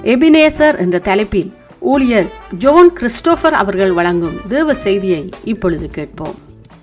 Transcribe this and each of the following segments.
Ebenezer என்ற தலைப்பில் ஊழியர் ஜோன் கிறிஸ்டோபர் அவர்கள் வழங்கும் தேவ செய்தியை இப்பொழுது கேட்போம்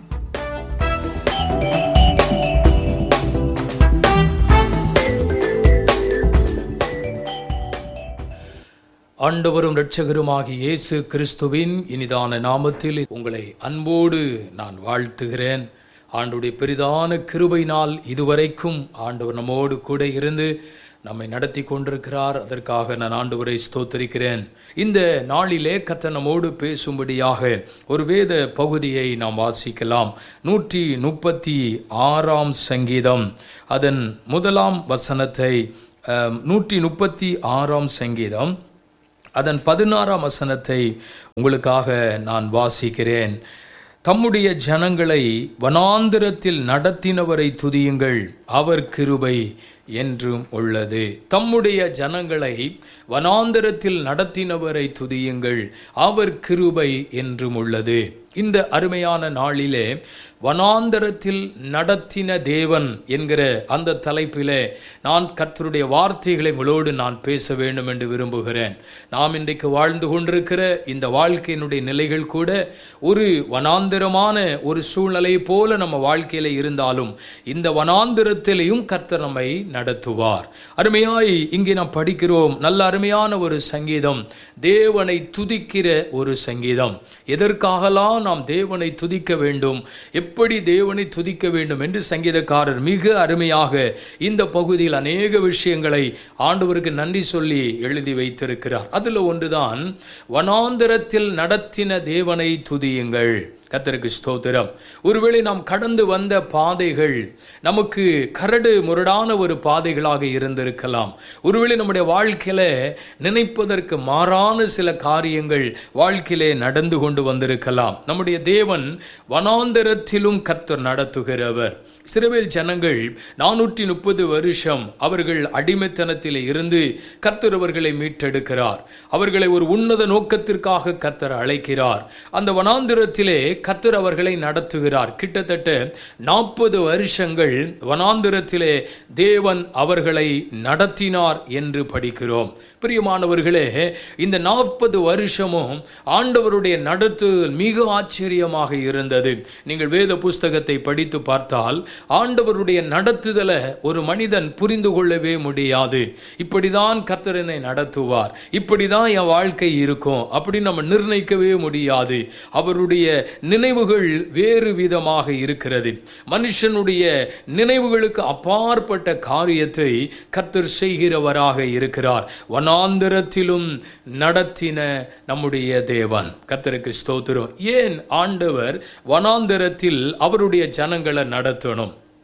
ஆண்டவரும் இரட்சகருமாகிய இயேசு கிறிஸ்துவின் இனிதான நாமத்தில் உங்களை அன்போடு நான் வாழ்த்துகிறேன் ஆண்டுடைய பெரிதான கிருபையினால் இதுவரைக்கும் ஆண்டவர் நம்மோடு கூட இருந்து நம்மை நடத்தி கொண்டிருக்கிறார் அதற்காக நான் ஆண்டவரை ஸ்தோத்தரிக்கிறேன் இந்த நாளிலே கத்த நம்மோடு பேசும்படியாக ஒரு வேத பகுதியை நாம் வாசிக்கலாம் நூற்றி முப்பத்தி ஆறாம் சங்கீதம் அதன் முதலாம் வசனத்தை அஹ், நூற்றி முப்பத்தி ஆறாம் சங்கீதம் அதன் பதினாறாம் வசனத்தை உங்களுக்காக நான் வாசிக்கிறேன் தம்முடைய ஜனங்களை வனாந்திரத்தில் நடத்தினவரை துதியுங்கள் அவர் கிருபை என்றும் உள்ளது தம்முடைய ஜனங்களை வனாந்திரத்தில் நடத்தினவரை துதியுங்கள் அவர் கிருபை என்றும் உள்ளது இந்த அருமையான நாளிலே வனாந்தரத்தில் நடத்தின தேவன் என்கிற அந்த தலைப்பிலே நான் கர்த்தருடைய வார்த்தைகளை உங்களோடு நான் பேச வேண்டும் என்று விரும்புகிறேன் நாம் இன்றைக்கு வாழ்ந்து கொண்டிருக்கிற இந்த வாழ்க்கையினுடைய நிலைகள் கூட ஒரு வனாந்திரமான ஒரு சூழ்நிலை போல நம்ம வாழ்க்கையில இருந்தாலும் இந்த வனாந்திரத்திலையும் கர்த்தர் நம்மை நடத்துவார் அருமையாய் இங்கே நாம் படிக்கிறோம் நல்ல அருமையான ஒரு சங்கீதம் தேவனை துதிக்கிற ஒரு சங்கீதம் எதற்காகலாம் நாம் தேவனை துதிக்க வேண்டும் எப்படி தேவனை துதிக்க வேண்டும் என்று சங்கீதக்காரர் மிக அருமையாக இந்த பகுதியில் அநேக விஷயங்களை ஆண்டவருக்கு நன்றி சொல்லி எழுதி வைத்திருக்கிறார் அதுல ஒன்றுதான் வனாந்திரத்தில் நடத்தின தேவனை துதியுங்கள் கத்தருக்கு ஸ்தோத்திரம் ஒருவேளை நாம் கடந்து வந்த பாதைகள் நமக்கு கரடு முரடான ஒரு பாதைகளாக இருந்திருக்கலாம் ஒருவேளை நம்முடைய வாழ்க்கையில நினைப்பதற்கு மாறான சில காரியங்கள் வாழ்க்கையிலே நடந்து கொண்டு வந்திருக்கலாம் நம்முடைய தேவன் வனாந்தரத்திலும் கர்த்தர் நடத்துகிறவர் சிறுவேல் ஜனங்கள் நானூற்றி முப்பது வருஷம் அவர்கள் அடிமைத்தனத்திலே இருந்து கர்த்தர் அவர்களை மீட்டெடுக்கிறார் அவர்களை ஒரு உன்னத நோக்கத்திற்காக கர்த்தர் அழைக்கிறார் அந்த வனாந்திரத்திலே கர்த்தர் அவர்களை நடத்துகிறார் கிட்டத்தட்ட நாற்பது வருஷங்கள் வனாந்திரத்திலே தேவன் அவர்களை நடத்தினார் என்று படிக்கிறோம் பிரியமானவர்களே இந்த நாற்பது வருஷமும் ஆண்டவருடைய நடத்துதல் மிக ஆச்சரியமாக இருந்தது நீங்கள் வேத புஸ்தகத்தை படித்து பார்த்தால் ஆண்டவருடைய நடத்துதலை ஒரு மனிதன் புரிந்து கொள்ளவே முடியாது இப்படிதான் கர்த்தரனை நடத்துவார் இப்படிதான் என் வாழ்க்கை இருக்கும் அப்படி நம்ம நிர்ணயிக்கவே முடியாது அவருடைய நினைவுகள் வேறு விதமாக இருக்கிறது மனுஷனுடைய நினைவுகளுக்கு அப்பாற்பட்ட காரியத்தை கர்த்தர் செய்கிறவராக இருக்கிறார் வனாந்தரத்திலும் நடத்தின நம்முடைய தேவன் கர்த்தருக்கு ஸ்தோத்திரம் ஏன் ஆண்டவர் வனாந்தரத்தில் அவருடைய ஜனங்களை நடத்தணும்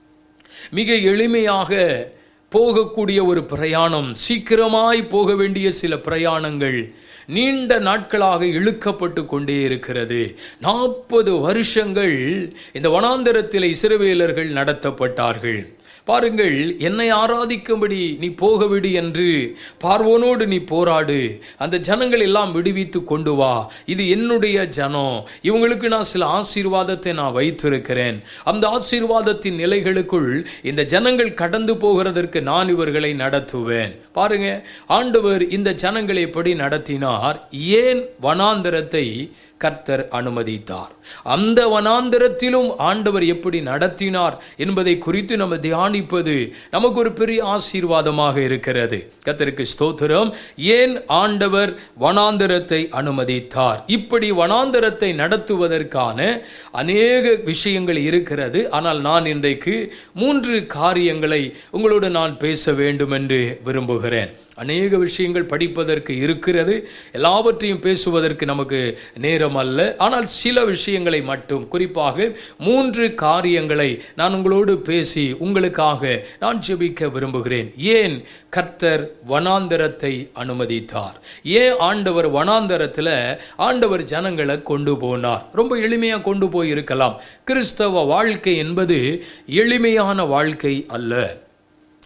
மிக எளிமையாக போகக்கூடிய ஒரு பிரயாணம் சீக்கிரமாய் போக வேண்டிய சில பிரயாணங்கள் நீண்ட நாட்களாக இழுக்கப்பட்டு கொண்டே இருக்கிறது நாற்பது வருஷங்கள் இந்த வனாந்தரத்தில் இஸ்ரவேலர்கள் நடத்தப்பட்டார்கள் பாருங்கள் என்னை ஆராதிக்கும்படி நீ போக விடு என்று பார்வோனோடு நீ போராடு அந்த ஜனங்கள் எல்லாம் விடுவித்து கொண்டு வா இது என்னுடைய ஜனம் இவங்களுக்கு நான் சில ஆசீர்வாதத்தை நான் வைத்திருக்கிறேன் அந்த ஆசீர்வாதத்தின் நிலைகளுக்குள் இந்த ஜனங்கள் கடந்து போகிறதற்கு நான் இவர்களை நடத்துவேன் பாருங்க ஆண்டவர் இந்த ஜனங்களை எப்படி நடத்தினார் ஏன் வனாந்தரத்தை கர்த்தர் அனுமதித்தார் அந்த வனாந்தரத்திலும் ஆண்டவர் எப்படி நடத்தினார் என்பதை குறித்து நம்ம தியானிப்பது நமக்கு ஒரு பெரிய ஆசீர்வாதமாக இருக்கிறது கர்த்தருக்கு ஸ்தோத்திரம் ஏன் ஆண்டவர் வனாந்தரத்தை அனுமதித்தார் இப்படி வனாந்தரத்தை நடத்துவதற்கான அநேக விஷயங்கள் இருக்கிறது ஆனால் நான் இன்றைக்கு மூன்று காரியங்களை உங்களோடு நான் பேச வேண்டும் என்று விரும்புகிறேன் அநேக விஷயங்கள் படிப்பதற்கு இருக்கிறது எல்லாவற்றையும் பேசுவதற்கு நமக்கு நேரம் அல்ல ஆனால் சில விஷயங்களை மட்டும் குறிப்பாக மூன்று காரியங்களை நான் உங்களோடு பேசி உங்களுக்காக நான் ஜெபிக்க விரும்புகிறேன் ஏன் கர்த்தர் வனாந்தரத்தை அனுமதித்தார் ஏன் ஆண்டவர் வனாந்தரத்தில் ஆண்டவர் ஜனங்களை கொண்டு போனார் ரொம்ப எளிமையாக கொண்டு போய் இருக்கலாம் கிறிஸ்தவ வாழ்க்கை என்பது எளிமையான வாழ்க்கை அல்ல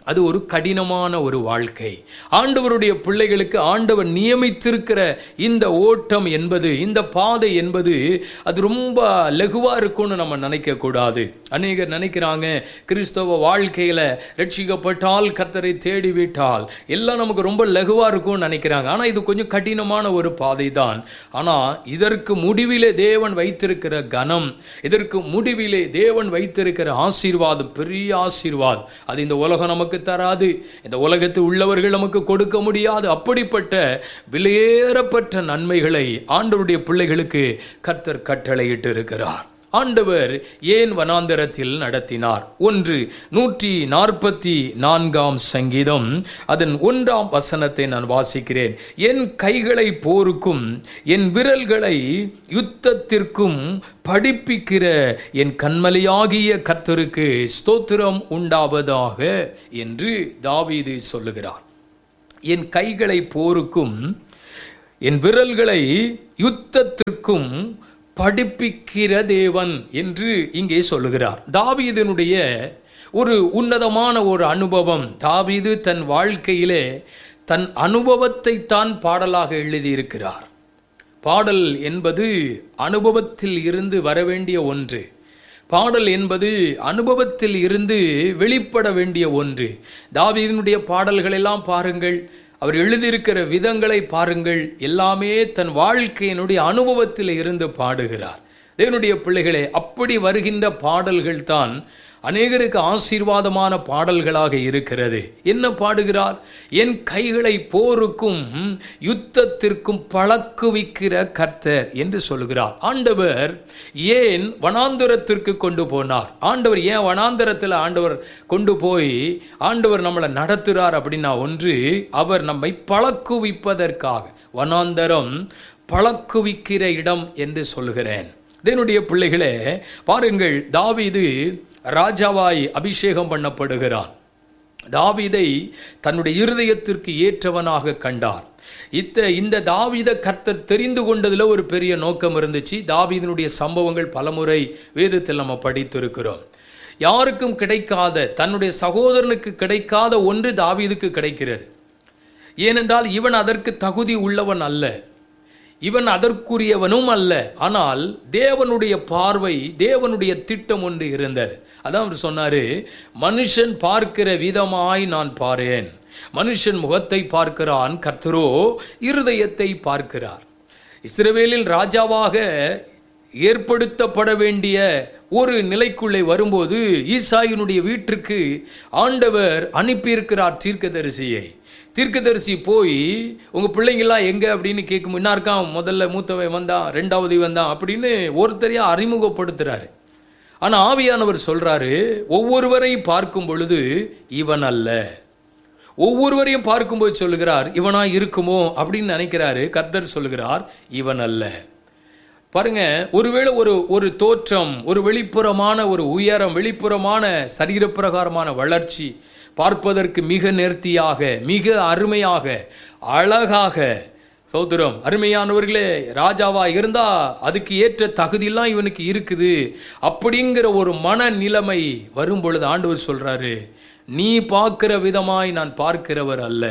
அது ஒரு கடினமான ஒரு வாழ்க்கை ஆண்டவருடைய பிள்ளைகளுக்கு ஆண்டவர் நியமித்திருக்கிற இந்த ஓட்டம் என்பது இந்த பாதை என்பது அது ரொம்ப லகுவா இருக்கும்னு நம்ம நினைக்க கூடாது அநேகர் நினைக்கிறாங்க கிறிஸ்தவ வாழ்க்கையில ரட்சிக்கப்பட்டால் கத்தரை தேடி விட்டால் எல்லாம் நமக்கு ரொம்ப லகுவா இருக்கும்னு நினைக்கிறாங்க ஆனா இது கொஞ்சம் கடினமான ஒரு பாதை தான் ஆனா இதற்கு முடிவிலே தேவன் வைத்திருக்கிற கனம் இதற்கு முடிவிலே தேவன் வைத்திருக்கிற ஆசீர்வாதம் பெரிய ஆசீர்வாதம் அது இந்த உலகம் நமக்கு தராது இந்த உலகத்தில் உள்ளவர்கள் நமக்கு கொடுக்க முடியாது அப்படிப்பட்ட விலையேறப்பட்ட நன்மைகளை ஆண்டவருடைய பிள்ளைகளுக்கு கர்த்தர் கட்டளையிட்டு இருக்கிறார் ஆண்டவர் ஏன் வனாந்தரத்தில் நடத்தினார் ஒன்று நூற்றி நாற்பத்தி நான்காம் சங்கீதம் அதன் ஒன்றாம் வசனத்தை நான் வாசிக்கிறேன் என் கைகளை போருக்கும் என் விரல்களை யுத்தத்திற்கும் படிப்பிக்கிற என் கண்மலையாகிய கர்த்தருக்கு ஸ்தோத்திரம் உண்டாவதாக என்று தாவீது சொல்லுகிறார் என் கைகளை போருக்கும் என் விரல்களை யுத்தத்திற்கும் படிப்பிக்கிற தேவன் என்று இங்கே சொல்லுகிறார் தாவீதனுடைய ஒரு உன்னதமான ஒரு அனுபவம் தாவீது தன் வாழ்க்கையிலே தன் அனுபவத்தை தான் பாடலாக எழுதியிருக்கிறார் பாடல் என்பது அனுபவத்தில் இருந்து வர வேண்டிய ஒன்று பாடல் என்பது அனுபவத்தில் இருந்து வெளிப்பட வேண்டிய ஒன்று தாவீதினுடைய பாடல்கள் எல்லாம் பாருங்கள் அவர் எழுதியிருக்கிற விதங்களை பாருங்கள் எல்லாமே தன் வாழ்க்கையினுடைய அனுபவத்தில் இருந்து பாடுகிறார் தேவனுடைய பிள்ளைகளே அப்படி வருகின்ற பாடல்கள் தான் அநேகருக்கு ஆசீர்வாதமான பாடல்களாக இருக்கிறது என்ன பாடுகிறார் என் கைகளை போருக்கும் யுத்தத்திற்கும் பழக்குவிக்கிற கர்த்தர் என்று சொல்கிறார் ஆண்டவர் ஏன் வனாந்தரத்திற்கு கொண்டு போனார் ஆண்டவர் ஏன் வனாந்தரத்தில் ஆண்டவர் கொண்டு போய் ஆண்டவர் நம்மளை நடத்துகிறார் அப்படின்னா ஒன்று அவர் நம்மை பழக்குவிப்பதற்காக வனாந்தரம் பழக்குவிக்கிற இடம் என்று சொல்கிறேன் இதனுடைய பிள்ளைகளே பாருங்கள் தாவீது ராஜாவாய் அபிஷேகம் பண்ணப்படுகிறான் தாவீதை தன்னுடைய இருதயத்திற்கு ஏற்றவனாக கண்டார் இத்த இந்த தாவீத கர்த்தர் தெரிந்து கொண்டதில் ஒரு பெரிய நோக்கம் இருந்துச்சு தாவீதனுடைய சம்பவங்கள் பலமுறை வேதத்தில் நம்ம படித்திருக்கிறோம் யாருக்கும் கிடைக்காத தன்னுடைய சகோதரனுக்கு கிடைக்காத ஒன்று தாவீதுக்கு கிடைக்கிறது ஏனென்றால் இவன் அதற்கு தகுதி உள்ளவன் அல்ல இவன் அதற்குரியவனும் அல்ல ஆனால் தேவனுடைய பார்வை தேவனுடைய திட்டம் ஒன்று இருந்தது அதான் அவர் சொன்னாரு மனுஷன் பார்க்கிற விதமாய் நான் பாரேன் மனுஷன் முகத்தை பார்க்கிறான் கர்த்தரோ இருதயத்தை பார்க்கிறார் இஸ்ரவேலில் ராஜாவாக ஏற்படுத்தப்பட வேண்டிய ஒரு நிலைக்குள்ளே வரும்போது ஈசாயினுடைய வீட்டிற்கு ஆண்டவர் அனுப்பியிருக்கிறார் தீர்க்கதரிசியை தீர்க்கதரிசி போய் உங்கள் பிள்ளைங்களாம் எங்கே அப்படின்னு கேட்கும் என்ன இருக்கான் முதல்ல மூத்தவன் வந்தான் ரெண்டாவது வந்தான் அப்படின்னு ஒருத்தரையாக அறிமுகப்படுத்துகிறாரு ஆனால் ஆவியானவர் சொல்கிறாரு ஒவ்வொருவரையும் பார்க்கும் பொழுது இவன் அல்ல ஒவ்வொருவரையும் பார்க்கும்போது சொல்லுகிறார் இவனா இருக்குமோ அப்படின்னு நினைக்கிறாரு கர்த்தர் சொல்லுகிறார் இவன் அல்ல பாருங்க ஒருவேளை ஒரு ஒரு தோற்றம் ஒரு வெளிப்புறமான ஒரு உயரம் வெளிப்புறமான சரீரப்பிரகாரமான வளர்ச்சி பார்ப்பதற்கு மிக நேர்த்தியாக மிக அருமையாக அழகாக சௌதரம் அருமையானவர்களே ராஜாவா இருந்தா அதுக்கு ஏற்ற தகுதியெல்லாம் இவனுக்கு இருக்குது அப்படிங்கிற ஒரு மனநிலைமை வரும் பொழுது ஆண்டவர் சொல்றாரு நீ பார்க்கிற விதமாய் நான் பார்க்கிறவர் அல்ல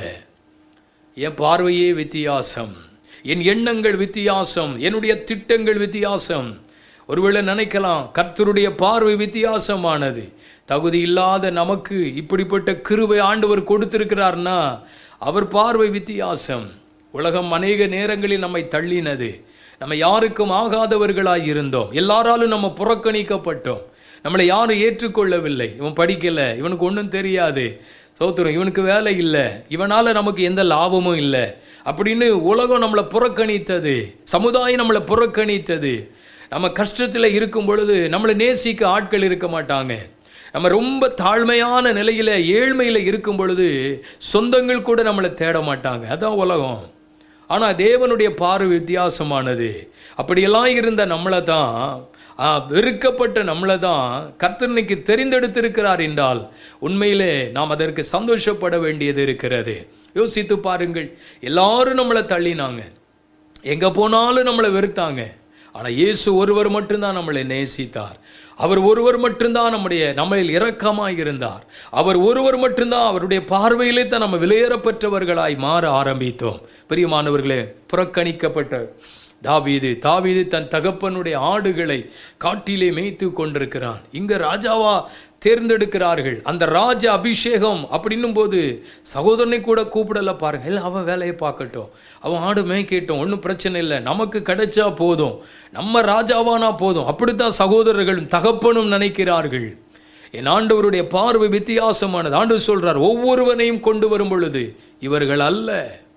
என் பார்வையே வித்தியாசம் என் எண்ணங்கள் வித்தியாசம் என்னுடைய திட்டங்கள் வித்தியாசம் ஒருவேளை நினைக்கலாம் கர்த்தருடைய பார்வை வித்தியாசமானது தகுதி இல்லாத நமக்கு இப்படிப்பட்ட கிருவை ஆண்டவர் கொடுத்திருக்கிறார்னா அவர் பார்வை வித்தியாசம் உலகம் அநேக நேரங்களில் நம்மை தள்ளினது நம்ம யாருக்கும் ஆகாதவர்களாய் இருந்தோம் எல்லாராலும் நம்ம புறக்கணிக்கப்பட்டோம் நம்மளை யாரும் ஏற்றுக்கொள்ளவில்லை இவன் படிக்கல இவனுக்கு ஒன்றும் தெரியாது சௌத்திரம் இவனுக்கு வேலை இல்லை இவனால நமக்கு எந்த லாபமும் இல்லை அப்படின்னு உலகம் நம்மளை புறக்கணித்தது சமுதாயம் நம்மளை புறக்கணித்தது நம்ம கஷ்டத்தில் இருக்கும் பொழுது நம்மளை நேசிக்க ஆட்கள் இருக்க மாட்டாங்க நம்ம ரொம்ப தாழ்மையான நிலையில ஏழ்மையில இருக்கும் பொழுது சொந்தங்கள் கூட நம்மளை தேட மாட்டாங்க அதான் உலகம் ஆனா தேவனுடைய பார்வை வித்தியாசமானது அப்படியெல்லாம் இருந்த நம்மளை தான் ஆ, வெறுக்கப்பட்ட நம்மளை தான் கர்த்தனைக்கு தெரிந்தெடுத்திருக்கிறார் என்றால் உண்மையிலே நாம் அதற்கு சந்தோஷப்பட வேண்டியது இருக்கிறது யோசித்து பாருங்கள் எல்லாரும் நம்மளை தள்ளினாங்க எங்க போனாலும் நம்மளை வெறுத்தாங்க ஆனா இயேசு ஒருவர் மட்டும்தான் நம்மளை நேசித்தார் அவர் ஒருவர் மட்டும்தான் நம்முடைய நம்மளில் இரக்கமாய் இருந்தார் அவர் ஒருவர் மட்டும்தான் அவருடைய பார்வையிலே தான் நம்ம விலையேறப்பெற்றவர்களாய் மாற ஆரம்பித்தோம் பிரியமானவர்களே புறக்கணிக்கப்பட்ட தாவீது தாவீது தன் தகப்பனுடைய ஆடுகளை காட்டிலே மேய்த்து கொண்டிருக்கிறான் இங்க ராஜாவா தேர்ந்தெடுக்கிறார்கள் அந்த ராஜ அபிஷேகம் அப்படின்னும் போது சகோதரனை கூட கூப்பிடல பாருங்க இல்லை அவன் வேலையை பார்க்கட்டும் அவன் ஆடு மேய்க்கட்டும் ஒன்றும் பிரச்சனை இல்லை நமக்கு கிடைச்சா போதும் நம்ம ராஜாவானா போதும் அப்படித்தான் சகோதரர்களும் தகப்பனும் நினைக்கிறார்கள் என் ஆண்டவருடைய பார்வை வித்தியாசமானது ஆண்டவர் சொல்றார் ஒவ்வொருவனையும் கொண்டு வரும் பொழுது இவர்கள் அல்ல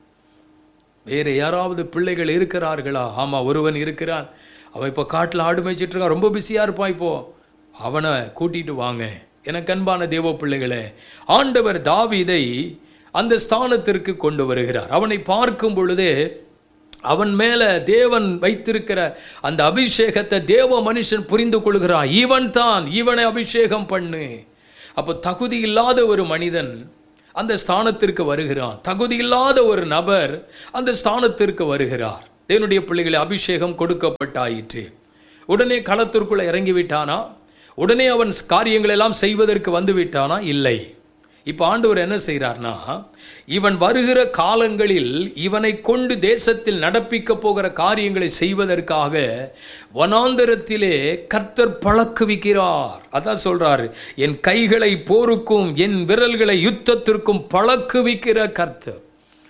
வேறு யாராவது பிள்ளைகள் இருக்கிறார்களா ஆமா ஒருவன் இருக்கிறான் அவன் இப்போ காட்டில் ஆடு மேய்ச்சிட்டு இருக்கான் ரொம்ப பிஸியா இருப்பான் இப்போ அவனை கூட்டிட்டு வாங்க எனக்கு அன்பான தேவ பிள்ளைகளே ஆண்டவர் தாவீதை அந்த ஸ்தானத்திற்கு கொண்டு வருகிறார் அவனை பார்க்கும் பொழுதே அவன் மேல தேவன் வைத்திருக்கிற அந்த அபிஷேகத்தை தேவ மனுஷன் புரிந்து கொள்கிறான் இவன் தான் இவனை அபிஷேகம் பண்ணு அப்போ தகுதி இல்லாத ஒரு மனிதன் அந்த ஸ்தானத்திற்கு வருகிறான் தகுதி இல்லாத ஒரு நபர் அந்த ஸ்தானத்திற்கு வருகிறார் தேவனுடைய பிள்ளைகளை அபிஷேகம் கொடுக்கப்பட்டாயிற்று உடனே களத்திற்குள்ள இறங்கி விட்டானா உடனே அவன் காரியங்கள் எல்லாம் செய்வதற்கு வந்து விட்டானா இல்லை இப்ப ஆண்டவர் என்ன செய்கிறார்னா இவன் வருகிற காலங்களில் இவனை கொண்டு தேசத்தில் நடப்பிக்க போகிற காரியங்களை செய்வதற்காக வனாந்தரத்திலே கர்த்தர் பழக்குவிக்கிறார் அதான் சொல்றாரு என் கைகளை போருக்கும் என் விரல்களை யுத்தத்திற்கும் பழக்குவிக்கிற கர்த்தர்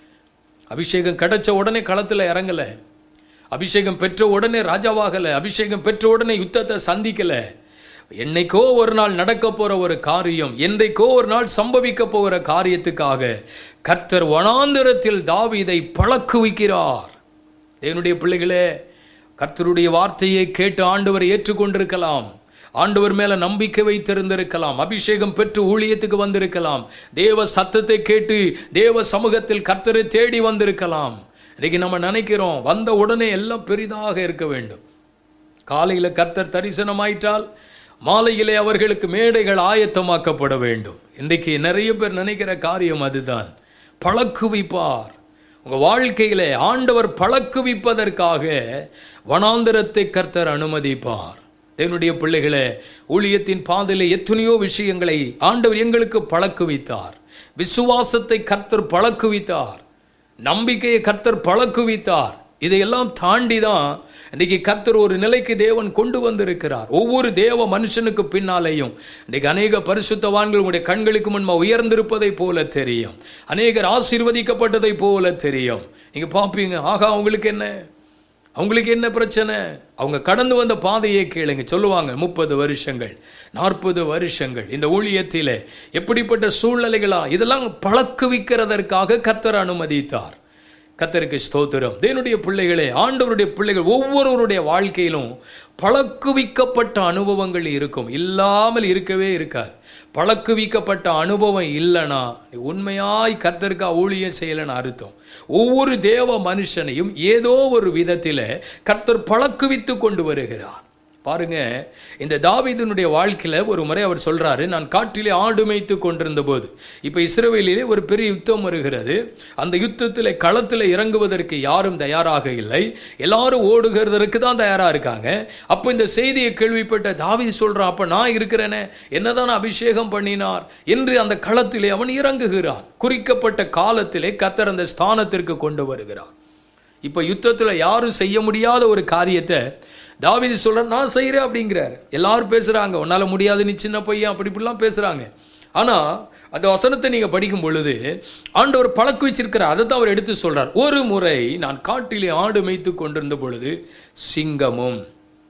அபிஷேகம் கிடைச்ச உடனே களத்தில் இறங்கல அபிஷேகம் பெற்ற உடனே ராஜாவாகல அபிஷேகம் பெற்ற உடனே யுத்தத்தை சந்திக்கல என்னைக்கோ ஒரு நாள் நடக்க போற ஒரு காரியம் என்றைக்கோ ஒரு நாள் சம்பவிக்க போகிற காரியத்துக்காக கர்த்தர் வனாந்திரத்தில் தாவீதை பழக்குவிக்கிறார் தேவனுடைய பிள்ளைகளே கர்த்தருடைய வார்த்தையை கேட்டு ஆண்டவர் ஏற்றுக்கொண்டிருக்கலாம் ஆண்டவர் மேல நம்பிக்கை வைத்திருந்திருக்கலாம் அபிஷேகம் பெற்று ஊழியத்துக்கு வந்திருக்கலாம் தேவ சத்தத்தை கேட்டு தேவ சமூகத்தில் கர்த்தரை தேடி வந்திருக்கலாம் இன்னைக்கு நம்ம நினைக்கிறோம் வந்த உடனே எல்லாம் பெரிதாக இருக்க வேண்டும் காலையில் கர்த்தர் தரிசனமாயிட்டால் மாலையிலே அவர்களுக்கு மேடைகள் ஆயத்தமாக்கப்பட வேண்டும் இன்றைக்கு நிறைய பேர் நினைக்கிற காரியம் அதுதான் பழக்குவிப்பார் உங்கள் வாழ்க்கையிலே ஆண்டவர் பழக்குவிப்பதற்காக வனாந்தரத்தை கர்த்தர் அனுமதிப்பார் என்னுடைய பிள்ளைகளே ஊழியத்தின் பாதையிலே எத்தனையோ விஷயங்களை ஆண்டவர் எங்களுக்கு பழக்குவித்தார் விசுவாசத்தை கர்த்தர் பழக்குவித்தார் நம்பிக்கையை கர்த்தர் பழக்குவித்தார் இதையெல்லாம் தாண்டி தான் இன்னைக்கு கர்த்தர் ஒரு நிலைக்கு தேவன் கொண்டு வந்திருக்கிறார் ஒவ்வொரு தேவ மனுஷனுக்கு பின்னாலேயும் இன்னைக்கு அநேக பரிசுத்தவான்கள் உங்களுடைய கண்களுக்கு முன்பா உயர்ந்திருப்பதை போல தெரியும் அநேகர் ஆசீர்வதிக்கப்பட்டதை போல தெரியும் நீங்க பார்ப்பீங்க ஆகா அவங்களுக்கு என்ன அவங்களுக்கு என்ன பிரச்சனை அவங்க கடந்து வந்த பாதையை கேளுங்க சொல்லுவாங்க முப்பது வருஷங்கள் நாற்பது வருஷங்கள் இந்த ஊழியத்திலே எப்படிப்பட்ட சூழ்நிலைகளா இதெல்லாம் பழக்குவிக்கிறதற்காக கர்த்தர் அனுமதித்தார் கத்தருக்கு ஸ்தோத்திரம் தேவனுடைய பிள்ளைகளே ஆண்டவருடைய பிள்ளைகள் ஒவ்வொருவருடைய வாழ்க்கையிலும் பழக்குவிக்கப்பட்ட அனுபவங்கள் இருக்கும் இல்லாமல் இருக்கவே இருக்காது பழக்குவிக்கப்பட்ட அனுபவம் இல்லைனா நீ உண்மையாய் கர்த்தருக்கா ஊழியம் செய்யலைன்னு அர்த்தம் ஒவ்வொரு தேவ மனுஷனையும் ஏதோ ஒரு விதத்தில் கர்த்தர் பழக்குவித்து கொண்டு வருகிறார் பாருங்க இந்த தாவீதனுடைய வாழ்க்கையில ஒரு முறை அவர் சொல்றாரு நான் காட்டிலே ஆடு மேய்த்து கொண்டிருந்த போது இப்ப இஸ்ரவேலிலே ஒரு பெரிய யுத்தம் வருகிறது அந்த யுத்தத்தில் களத்தில் இறங்குவதற்கு யாரும் தயாராக இல்லை எல்லாரும் ஓடுகிறதற்கு தான் தயாரா இருக்காங்க அப்போ இந்த செய்தியை கேள்விப்பட்ட தாவீது சொல்றான் அப்ப நான் இருக்கிறேனே என்னதான் அபிஷேகம் பண்ணினார் என்று அந்த களத்திலே அவன் இறங்குகிறான் குறிக்கப்பட்ட காலத்திலே கத்தர் அந்த ஸ்தானத்திற்கு கொண்டு வருகிறார் இப்ப யுத்தத்துல யாரும் செய்ய முடியாத ஒரு காரியத்தை தாவீது சொல்ற நான் செய்கிறேன் அப்படிங்கிறார் எல்லாரும் பேசுறாங்க உன்னால முடியாது நீ சின்ன பையன் அப்படி இப்படிலாம் பேசுறாங்க ஆனா அந்த வசனத்தை நீங்க படிக்கும் பொழுது ஆண்டவர் பழக்க வச்சிருக்கிறார் அதை தான் அவர் எடுத்து சொல்றார் ஒரு முறை நான் காட்டிலே ஆடு மேய்த்து கொண்டிருந்த பொழுது சிங்கமும்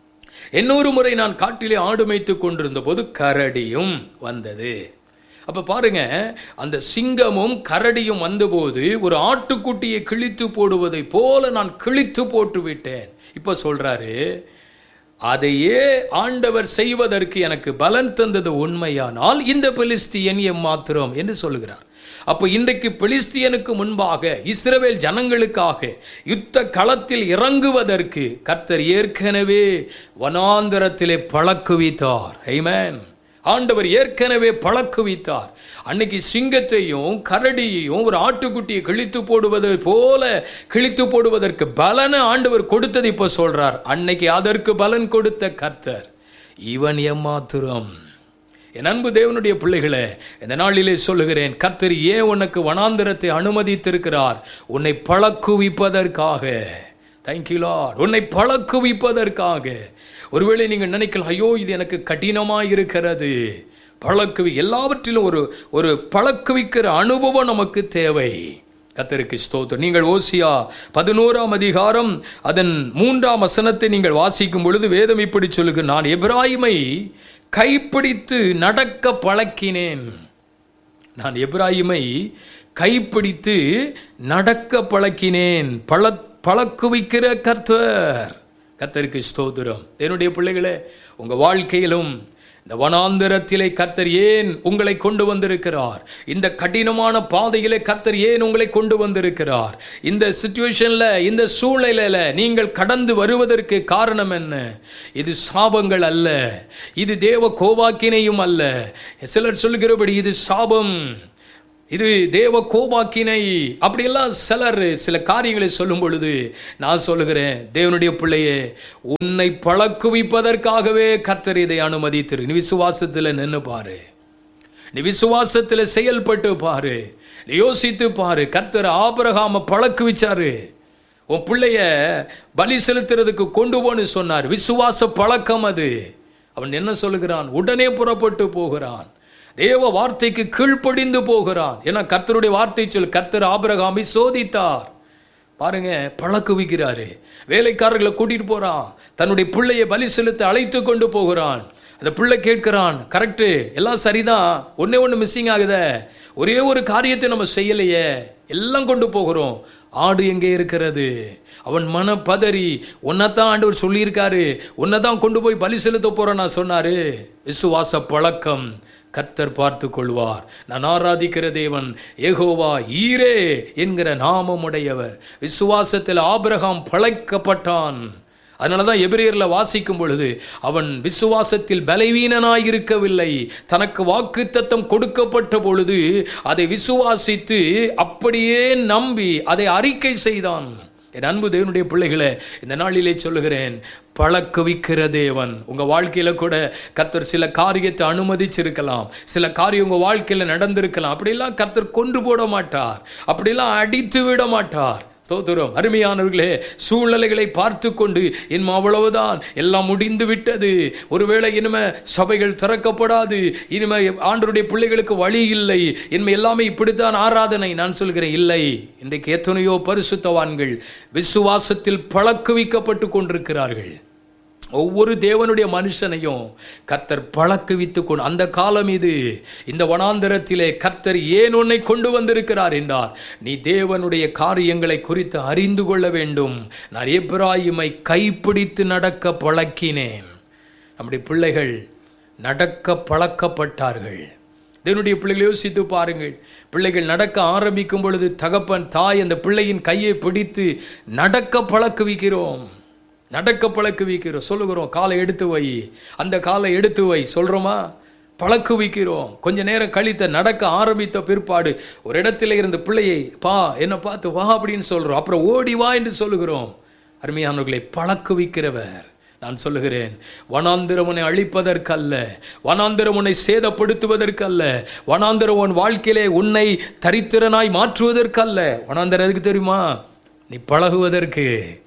இன்னொரு முறை நான் காட்டிலே ஆடு மேய்த்து கொண்டிருந்த போது கரடியும் வந்தது அப்ப பாருங்க அந்த சிங்கமும் கரடியும் வந்தபோது ஒரு ஆட்டுக்குட்டியை கிழித்து போடுவதை போல நான் கிழித்து போட்டு விட்டேன் இப்ப சொல்றாரு அதையே ஆண்டவர் செய்வதற்கு எனக்கு பலன் தந்தது உண்மையானால் இந்த பெலிஸ்தியன் எம்மாத்திரம் என்று சொல்லுகிறார் அப்போ இன்றைக்கு பெலிஸ்தியனுக்கு முன்பாக இஸ்ரவேல் ஜனங்களுக்காக யுத்த களத்தில் இறங்குவதற்கு கர்த்தர் ஏற்கனவே வனாந்தரத்திலே பழக்குவித்தார் ஐமேன் ஆண்டவர் ஏற்கனவே பழக்குவித்தார் அன்னைக்கு சிங்கத்தையும் கரடியையும் ஒரு ஆட்டுக்குட்டியை கிழித்து போடுவது போல கிழித்து போடுவதற்கு பலனை ஆண்டவர் கொடுத்தது இப்போ சொல்றார் அன்னைக்கு அதற்கு பலன் கொடுத்த கர்த்தர் இவன் எம்மாத்திரம் என் அன்பு தேவனுடைய பிள்ளைகளே இந்த நாளிலே சொல்லுகிறேன் கர்த்தர் ஏன் உனக்கு வனாந்திரத்தை அனுமதித்திருக்கிறார் உன்னை பழக்குவிப்பதற்காக தேங்க்யூ லார்ட் உன்னை பழக்குவிப்பதற்காக ஒருவேளை நீங்கள் நினைக்கலாம் ஐயோ இது எனக்கு கடினமாக இருக்கிறது பழக்குவி எல்லாவற்றிலும் ஒரு ஒரு பழக்குவிக்கிற அனுபவம் நமக்கு தேவை கத்தருக்கு ஸ்தோத்திரம் நீங்கள் ஓசியா பதினோராம் அதிகாரம் அதன் மூன்றாம் வசனத்தை நீங்கள் வாசிக்கும் பொழுது வேதம் இப்படி சொல்லுங்க நான் எப்ராஹிமை கைப்பிடித்து நடக்க பழக்கினேன் நான் எப்ராஹிமை கைப்பிடித்து நடக்க பழக்கினேன் பழ பழக்குவிக்கிற கர்த்தர் கர்த்தருக்கு ஸ்தோத்திரம் என்னுடைய பிள்ளைகளே உங்க வாழ்க்கையிலும் இந்த வனாந்திரத்திலே கர்த்தர் ஏன் உங்களை கொண்டு வந்திருக்கிறார் இந்த கடினமான பாதையிலே கர்த்தர் ஏன் உங்களை கொண்டு வந்திருக்கிறார் இந்த சுச்சுவேஷன்ல இந்த சூழ்நிலையில நீங்கள் கடந்து வருவதற்கு காரணம் என்ன இது சாபங்கள் அல்ல இது தேவ கோபாக்கினையும் அல்ல சிலர் சொல்லுகிறபடி இது சாபம் இது தேவ கோபாக்கினை அப்படியெல்லாம் சிலர் சில காரியங்களை சொல்லும் பொழுது நான் சொல்லுகிறேன் தேவனுடைய பிள்ளையே உன்னை பழக்குவிப்பதற்காகவே கர்த்தர் இதை அனுமதித்திரு நீ விசுவாசத்தில் நின்று பாரு நீ விசுவாசத்தில் செயல்பட்டு பாரு நீ யோசித்து பாரு கர்த்தர் ஆபரகாம பழக்குவிச்சாரு உன் பிள்ளைய பலி செலுத்துறதுக்கு கொண்டு போன்னு சொன்னார் விசுவாச பழக்கம் அது அவன் என்ன சொல்லுகிறான் உடனே புறப்பட்டு போகிறான் தேவ வார்த்தைக்கு கீழ்ப்படிந்து போகிறான் ஏன்னா கர்த்தருடைய வார்த்தை சொல் கர்த்தர் ஆபிரகாமை சோதித்தார் பாருங்க பழக்குவிக்கிறாரு வேலைக்காரர்களை கூட்டிட்டு போறான் தன்னுடைய பிள்ளையை பலி செலுத்த அழைத்து கொண்டு போகிறான் அந்த பிள்ளை கேட்கிறான் கரெக்டு எல்லாம் சரிதான் ஒன்னே ஒன்று மிஸ்ஸிங் ஆகுதே ஒரே ஒரு காரியத்தை நம்ம செய்யலையே எல்லாம் கொண்டு போகிறோம் ஆடு எங்கே இருக்கிறது அவன் மன பதறி உன்னைத்தான் ஆண்டவர் சொல்லியிருக்காரு உன்னை தான் கொண்டு போய் பலி செலுத்த போறேன் நான் சொன்னாரு விசுவாச பழக்கம் கர்த்தர் பார்த்து கொள்வார் நான் ஆராதிக்கிற தேவன் ஏகோவா ஈரே என்கிற நாமமுடையவர் விசுவாசத்தில் ஆபிரகாம் பழைக்கப்பட்டான் அதனால தான் எபிரியரில் வாசிக்கும் பொழுது அவன் விசுவாசத்தில் பலவீனனாய் இருக்கவில்லை தனக்கு வாக்கு தத்தம் கொடுக்கப்பட்ட பொழுது அதை விசுவாசித்து அப்படியே நம்பி அதை அறிக்கை செய்தான் என் அன்பு தேவனுடைய பிள்ளைகளை இந்த நாளிலே சொல்லுகிறேன் பழக்குவிக்கிற தேவன் உங்க வாழ்க்கையில கூட கர்த்தர் சில காரியத்தை அனுமதிச்சிருக்கலாம் சில காரியம் உங்க வாழ்க்கையில நடந்திருக்கலாம் அப்படிலாம் கர்த்தர் கொண்டு போட மாட்டார் அப்படிலாம் அடித்து விட மாட்டார் ஸ்தோத்திரம் அருமையானவர்களே சூழ்நிலைகளை பார்த்து கொண்டு இனிமே அவ்வளவுதான் எல்லாம் முடிந்து விட்டது ஒருவேளை இனிமே சபைகள் திறக்கப்படாது இனிமே ஆண்டருடைய பிள்ளைகளுக்கு வழி இல்லை இனிமே எல்லாமே இப்படித்தான் ஆராதனை நான் சொல்கிறேன் இல்லை இன்றைக்கு எத்தனையோ பரிசுத்தவான்கள் விசுவாசத்தில் பழக்குவிக்கப்பட்டு கொண்டிருக்கிறார்கள் ஒவ்வொரு தேவனுடைய மனுஷனையும் கர்த்தர் பழக்குவித்து கொண்டு அந்த காலம் இது இந்த வனாந்தரத்திலே கர்த்தர் ஏன் உன்னை கொண்டு வந்திருக்கிறார் என்றார் நீ தேவனுடைய காரியங்களை குறித்து அறிந்து கொள்ள வேண்டும் நான் எப்ராயிமை கைப்பிடித்து நடக்க பழக்கினேன் நம்முடைய பிள்ளைகள் நடக்க பழக்கப்பட்டார்கள் தேவனுடைய பிள்ளைகளை யோசித்து பாருங்கள் பிள்ளைகள் நடக்க ஆரம்பிக்கும் பொழுது தகப்பன் தாய் அந்த பிள்ளையின் கையை பிடித்து நடக்க பழக்குவிக்கிறோம் நடக்க பழக்குவிக்கிறோம் சொல்லுகிறோம் காலை எடுத்து வை அந்த காலை எடுத்து வை சொல்கிறோமா பழக்குவிக்கிறோம் கொஞ்ச நேரம் கழித்த நடக்க ஆரம்பித்த பிற்பாடு ஒரு இடத்துல இருந்த பிள்ளையை பா என்ன பார்த்து வா அப்படின்னு சொல்கிறோம் அப்புறம் ஓடி வா என்று சொல்லுகிறோம் அருமையானவர்களை பழக்குவிக்கிறவர் நான் சொல்லுகிறேன் வனாந்திரம் உன்னை அழிப்பதற்கல்ல வனாந்திரம் உன்னை சேதப்படுத்துவதற்கல்ல வனாந்திரம் உன் வாழ்க்கையிலே உன்னை தரித்திரனாய் மாற்றுவதற்கல்ல வனாந்திரம் எதுக்கு தெரியுமா நீ பழகுவதற்கு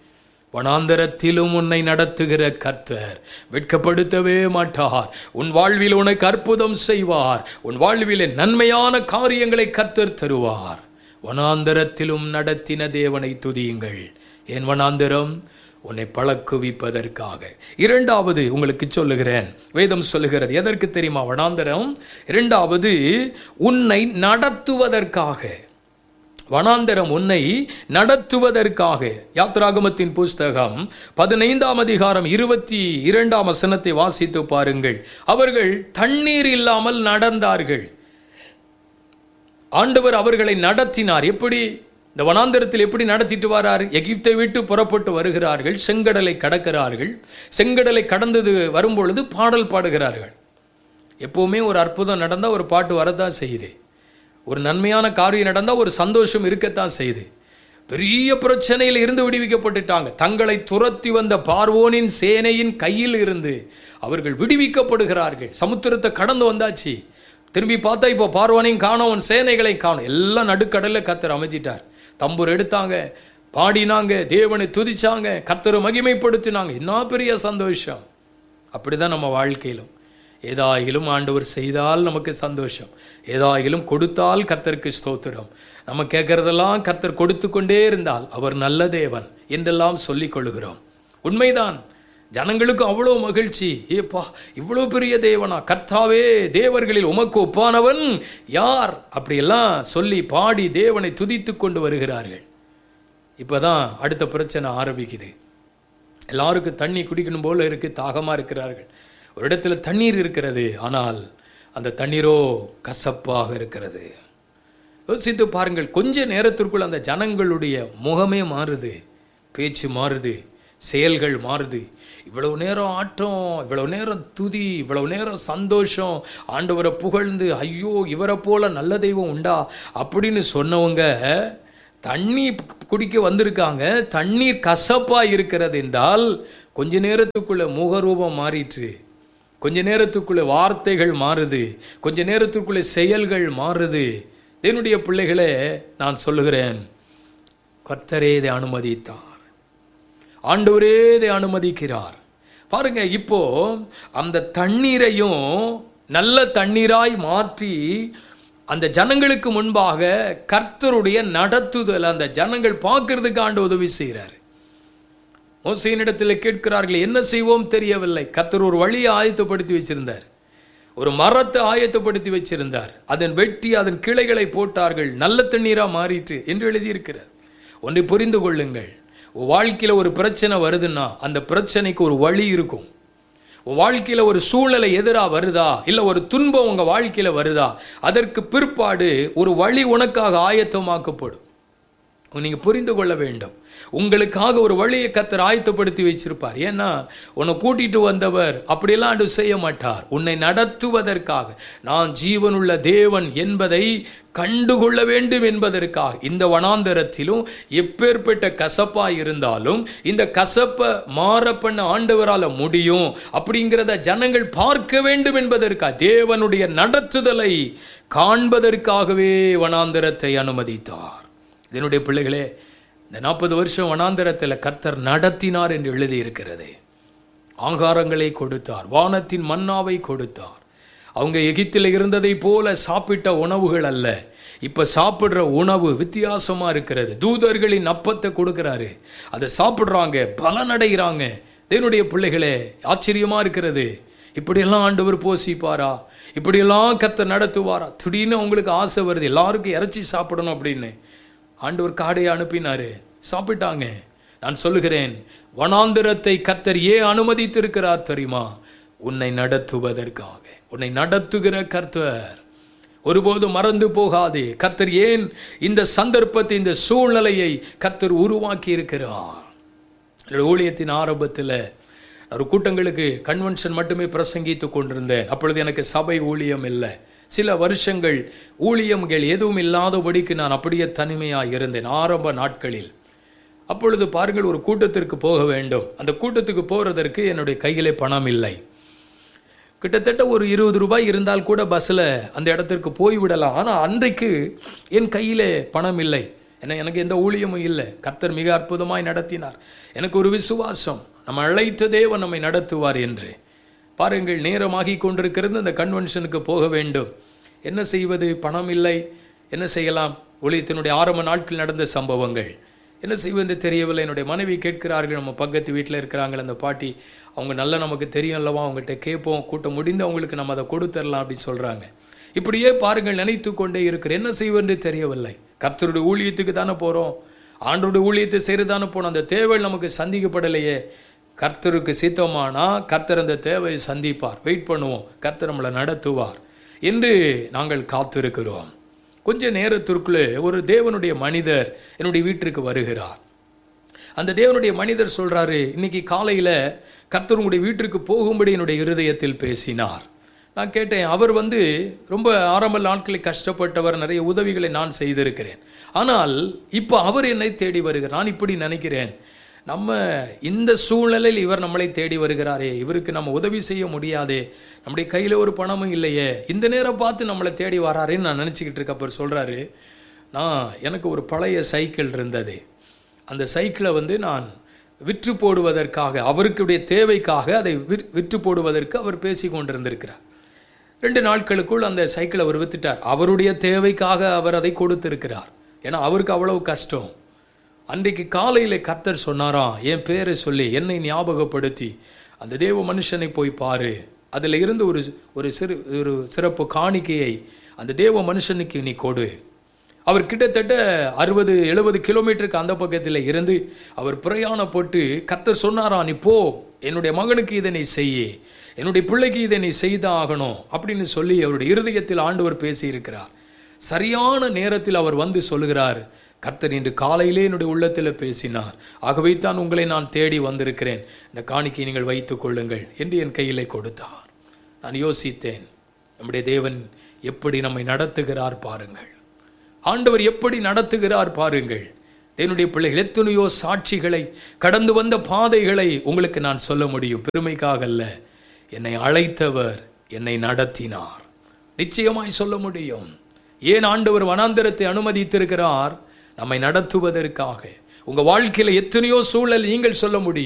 வனாந்தரத்திலும் உன்னை நடத்துகிற கர்த்தர் வெட்கப்படுத்தவே மாட்டார் உன் வாழ்வில் உனக்கு அற்புதம் செய்வார் உன் வாழ்விலே நன்மையான காரியங்களை கர்த்தர் தருவார் வனாந்தரத்திலும் நடத்தின தேவனை துதியுங்கள் என் வனாந்தரம் உன்னை பழக்குவிப்பதற்காக இரண்டாவது உங்களுக்கு சொல்லுகிறேன் வேதம் சொல்லுகிறது எதற்கு தெரியுமா வனாந்தரம் இரண்டாவது உன்னை நடத்துவதற்காக வனாந்தரம் உன்னை நடத்துவதற்காக யாத்ராகமத்தின் புஸ்தகம் பதினைந்தாம் அதிகாரம் இருபத்தி இரண்டாம் வசனத்தை வாசித்து பாருங்கள் அவர்கள் தண்ணீர் இல்லாமல் நடந்தார்கள் ஆண்டவர் அவர்களை நடத்தினார் எப்படி இந்த வனாந்தரத்தில் எப்படி நடத்திட்டு வரார் எகிப்தை விட்டு புறப்பட்டு வருகிறார்கள் செங்கடலை கடக்கிறார்கள் செங்கடலை கடந்தது வரும்பொழுது பாடல் பாடுகிறார்கள் எப்போவுமே ஒரு அற்புதம் நடந்தால் ஒரு பாட்டு வரதான் செய்யுது ஒரு நன்மையான காரியம் நடந்தால் ஒரு சந்தோஷம் இருக்கத்தான் செய்யுது பெரிய பிரச்சனையில் இருந்து விடுவிக்கப்பட்டுட்டாங்க தங்களை துரத்தி வந்த பார்வோனின் சேனையின் கையில் இருந்து அவர்கள் விடுவிக்கப்படுகிறார்கள் சமுத்திரத்தை கடந்து வந்தாச்சு திரும்பி பார்த்தா இப்போ பார்வோனையும் காணோம் அவன் சேனைகளை காணோம் எல்லாம் நடுக்கடலில் கத்தர் அமைச்சிட்டார் தம்பூர் எடுத்தாங்க பாடினாங்க தேவனை துதிச்சாங்க கர்த்தரை மகிமைப்படுத்தினாங்க என்ன பெரிய சந்தோஷம் அப்படிதான் நம்ம வாழ்க்கையிலும் ஏதாயிலும் ஆண்டவர் செய்தால் நமக்கு சந்தோஷம் ஏதாயிலும் கொடுத்தால் கர்த்தருக்கு ஸ்தோத்திரம் நம்ம கேட்கறதெல்லாம் கர்த்தர் கொடுத்து கொண்டே இருந்தால் அவர் நல்ல தேவன் என்றெல்லாம் சொல்லிக் கொள்கிறோம் உண்மைதான் ஜனங்களுக்கு அவ்வளோ மகிழ்ச்சி ஏப்பா இவ்வளோ பெரிய தேவனா கர்த்தாவே தேவர்களில் உமக்கு ஒப்பானவன் யார் அப்படியெல்லாம் சொல்லி பாடி தேவனை துதித்து கொண்டு வருகிறார்கள் இப்போதான் அடுத்த பிரச்சனை ஆரம்பிக்குது எல்லாருக்கும் தண்ணி குடிக்கணும் போல இருக்கு தாகமாக இருக்கிறார்கள் ஒரு இடத்துல தண்ணீர் இருக்கிறது ஆனால் அந்த தண்ணீரோ கசப்பாக இருக்கிறது யோசித்து பாருங்கள் கொஞ்ச நேரத்திற்குள் அந்த ஜனங்களுடைய முகமே மாறுது பேச்சு மாறுது செயல்கள் மாறுது இவ்வளவு நேரம் ஆட்டம் இவ்வளவு நேரம் துதி இவ்வளவு நேரம் சந்தோஷம் ஆண்டவரை புகழ்ந்து ஐயோ இவரை போல நல்ல தெய்வம் உண்டா அப்படின்னு சொன்னவங்க தண்ணி குடிக்க வந்திருக்காங்க தண்ணீர் கசப்பா இருக்கிறது என்றால் கொஞ்ச நேரத்துக்குள்ள முகரூபம் மாறிற்று கொஞ்ச நேரத்துக்குள்ள வார்த்தைகள் மாறுது கொஞ்ச நேரத்துக்குள்ள செயல்கள் மாறுது என்னுடைய பிள்ளைகளே நான் சொல்லுகிறேன் கர்த்தரே இதை அனுமதித்தார் ஆண்டவரே இதை அனுமதிக்கிறார் பாருங்க இப்போ அந்த தண்ணீரையும் நல்ல தண்ணீராய் மாற்றி அந்த ஜனங்களுக்கு முன்பாக கர்த்தருடைய நடத்துதல் அந்த ஜனங்கள் பார்க்கறதுக்கு ஆண்டு உதவி செய்கிறார் மோசையினிடத்தில் கேட்கிறார்கள் என்ன செய்வோம் தெரியவில்லை கர்த்தர் ஒரு வழியை ஆயத்தப்படுத்தி வச்சிருந்தார் ஒரு மரத்தை ஆயத்தப்படுத்தி வச்சிருந்தார் அதன் வெட்டி அதன் கிளைகளை போட்டார்கள் நல்ல தண்ணீரா மாறிட்டு என்று எழுதியிருக்கிறார் ஒன்றை புரிந்து கொள்ளுங்கள் உன் வாழ்க்கையில ஒரு பிரச்சனை வருதுன்னா அந்த பிரச்சனைக்கு ஒரு வழி இருக்கும் உன் வாழ்க்கையில ஒரு சூழ்நிலை எதிரா வருதா இல்ல ஒரு துன்பம் உங்க வாழ்க்கையில வருதா அதற்கு பிற்பாடு ஒரு வழி உனக்காக ஆயத்தமாக்கப்படும் நீங்க புரிந்து கொள்ள வேண்டும் உங்களுக்காக ஒரு வழியை கத்தர் ஆயத்தப்படுத்தி வச்சிருப்பார் ஏன்னா உன்னை கூட்டிட்டு வந்தவர் அப்படியெல்லாம் ஆண்டு செய்ய மாட்டார் உன்னை நடத்துவதற்காக நான் ஜீவனுள்ள தேவன் என்பதை கண்டுகொள்ள வேண்டும் என்பதற்காக இந்த வனாந்தரத்திலும் எப்பேற்பட்ட கசப்பா இருந்தாலும் இந்த கசப்பை மாற பண்ண ஆண்டவரால முடியும் அப்படிங்கிறத ஜனங்கள் பார்க்க வேண்டும் என்பதற்காக தேவனுடைய நடத்துதலை காண்பதற்காகவே வனாந்தரத்தை அனுமதித்தார் இதனுடைய பிள்ளைகளே இந்த நாற்பது வருஷம் வனாந்தரத்தில் கர்த்தர் நடத்தினார் என்று எழுதியிருக்கிறது ஆகாரங்களை கொடுத்தார் வானத்தின் மன்னாவை கொடுத்தார் அவங்க எகிப்தில் இருந்ததை போல சாப்பிட்ட உணவுகள் அல்ல இப்ப சாப்பிடுற உணவு வித்தியாசமா இருக்கிறது தூதர்களின் அப்பத்தை கொடுக்கிறாரு அதை சாப்பிடுறாங்க பலனடைகிறாங்க தேவனுடைய பிள்ளைகளே ஆச்சரியமா இருக்கிறது இப்படியெல்லாம் ஆண்டவர் போசிப்பாரா இப்படியெல்லாம் கத்த நடத்துவாரா திடீர்னு உங்களுக்கு ஆசை வருது எல்லாருக்கும் இறைச்சி சாப்பிடணும் அப்படின்னு ஆண்டவர் காடையை அனுப்பினாரு சாப்பிட்டாங்க நான் சொல்லுகிறேன் வனாந்திரத்தை கர்த்தர் ஏன் அனுமதித்திருக்கிறார் தெரியுமா உன்னை நடத்துவதற்காக உன்னை நடத்துகிற கர்த்தர் ஒருபோதும் மறந்து போகாதே கர்த்தர் ஏன் இந்த சந்தர்ப்பத்தை இந்த சூழ்நிலையை கர்த்தர் உருவாக்கி இருக்கிறார் என்னோட ஊழியத்தின் ஆரம்பத்தில் ஒரு கூட்டங்களுக்கு கன்வென்ஷன் மட்டுமே பிரசங்கித்து கொண்டிருந்தேன் அப்பொழுது எனக்கு சபை ஊழியம் இல்லை சில வருஷங்கள் ஊழியங்கள் எதுவும் இல்லாதபடிக்கு நான் அப்படியே தனிமையாக இருந்தேன் ஆரம்ப நாட்களில் அப்பொழுது பாருங்கள் ஒரு கூட்டத்திற்கு போக வேண்டும் அந்த கூட்டத்துக்கு போகிறதற்கு என்னுடைய கையிலே பணம் இல்லை கிட்டத்தட்ட ஒரு இருபது ரூபாய் இருந்தால் கூட பஸ்ஸில் அந்த இடத்திற்கு போய்விடலாம் ஆனால் அன்றைக்கு என் கையிலே பணம் இல்லை ஏன்னா எனக்கு எந்த ஊழியமும் இல்லை கர்த்தர் மிக அற்புதமாய் நடத்தினார் எனக்கு ஒரு விசுவாசம் நம்ம அழைத்த தேவன் நம்மை நடத்துவார் என்று பாருங்கள் நேரமாகி கொண்டிருக்கிறது அந்த கன்வென்ஷனுக்கு போக வேண்டும் என்ன செய்வது பணம் இல்லை என்ன செய்யலாம் ஊழியத்தினுடைய ஆரம்ப நாட்கள் நடந்த சம்பவங்கள் என்ன செய்வது தெரியவில்லை என்னுடைய மனைவி கேட்கிறார்கள் நம்ம பக்கத்து வீட்டில் இருக்கிறாங்களே அந்த பாட்டி அவங்க நல்லா நமக்கு தெரியும் அல்லவா அவங்ககிட்ட கேட்போம் கூட்டம் முடிந்து அவங்களுக்கு நம்ம அதை கொடுத்துடலாம் அப்படின்னு சொல்கிறாங்க இப்படியே பாருங்கள் நினைத்து கொண்டே இருக்கிற என்ன செய்வென்று தெரியவில்லை கர்த்தருடைய ஊழியத்துக்கு தானே போகிறோம் ஆண்டோடைய ஊழியத்தை செய்கிறதானே போனோம் அந்த தேவை நமக்கு சந்திக்கப்படலையே கர்த்தருக்கு சித்தமானா கர்த்தர் அந்த தேவையை சந்திப்பார் வெயிட் பண்ணுவோம் கர்த்தர் நம்மளை நடத்துவார் என்று நாங்கள் காத்திருக்கிறோம் கொஞ்ச நேரத்திற்குள்ளே ஒரு தேவனுடைய மனிதர் என்னுடைய வீட்டிற்கு வருகிறார் அந்த தேவனுடைய மனிதர் சொல்றாரு இன்னைக்கு காலையில் கர்த்தர் உங்களுடைய வீட்டிற்கு போகும்படி என்னுடைய இருதயத்தில் பேசினார் நான் கேட்டேன் அவர் வந்து ரொம்ப ஆரம்ப நாட்களில் கஷ்டப்பட்டவர் நிறைய உதவிகளை நான் செய்திருக்கிறேன் ஆனால் இப்போ அவர் என்னை தேடி வருகிறார் நான் இப்படி நினைக்கிறேன் நம்ம இந்த சூழ்நிலையில் இவர் நம்மளை தேடி வருகிறாரே இவருக்கு நம்ம உதவி செய்ய முடியாதே நம்முடைய கையில் ஒரு பணமும் இல்லையே இந்த நேரம் பார்த்து நம்மளை தேடி வராருன்னு நான் நினச்சிக்கிட்டு இருக்க அவர் சொல்கிறாரு நான் எனக்கு ஒரு பழைய சைக்கிள் இருந்தது அந்த சைக்கிளை வந்து நான் விற்று போடுவதற்காக அவருக்குடைய தேவைக்காக அதை விற் விற்று போடுவதற்கு அவர் பேசி கொண்டிருந்திருக்கிறார் ரெண்டு நாட்களுக்குள் அந்த சைக்கிளை அவர் வித்துட்டார் அவருடைய தேவைக்காக அவர் அதை கொடுத்திருக்கிறார் ஏன்னா அவருக்கு அவ்வளவு கஷ்டம் அன்றைக்கு காலையில் கர்த்தர் சொன்னாராம் என் பேரை சொல்லி என்னை ஞாபகப்படுத்தி அந்த தேவ மனுஷனை போய் பாரு அதில் இருந்து ஒரு ஒரு சிறு ஒரு சிறப்பு காணிக்கையை அந்த தேவ மனுஷனுக்கு நீ கொடு அவர் கிட்டத்தட்ட அறுபது எழுபது கிலோமீட்டருக்கு அந்த பக்கத்தில் இருந்து அவர் பிரயாணப்பட்டு கர்த்தர் சொன்னாராம் நீ போ என்னுடைய மகனுக்கு இதை நீ செய்ய என்னுடைய பிள்ளைக்கு இதை நீ செய்தான் ஆகணும் அப்படின்னு சொல்லி அவருடைய இருதயத்தில் ஆண்டவர் பேசியிருக்கிறார் சரியான நேரத்தில் அவர் வந்து சொல்லுகிறார் கர்த்தர் இன்று காலையிலே என்னுடைய உள்ளத்தில் பேசினார் ஆகவே தான் உங்களை நான் தேடி வந்திருக்கிறேன் இந்த காணிக்கை நீங்கள் வைத்துக் கொள்ளுங்கள் என்று என் கையிலே கொடுத்தார் நான் யோசித்தேன் நம்முடைய தேவன் எப்படி நம்மை நடத்துகிறார் பாருங்கள் ஆண்டவர் எப்படி நடத்துகிறார் பாருங்கள் என்னுடைய பிள்ளைகள் எத்தனையோ சாட்சிகளை கடந்து வந்த பாதைகளை உங்களுக்கு நான் சொல்ல முடியும் பெருமைக்காக அல்ல என்னை அழைத்தவர் என்னை நடத்தினார் நிச்சயமாய் சொல்ல முடியும் ஏன் ஆண்டவர் வனாந்தரத்தை அனுமதித்திருக்கிறார் நம்மை நடத்துவதற்காக உங்க வாழ்க்கையில எத்தனையோ சூழல் நீங்கள் சொல்ல முடியும்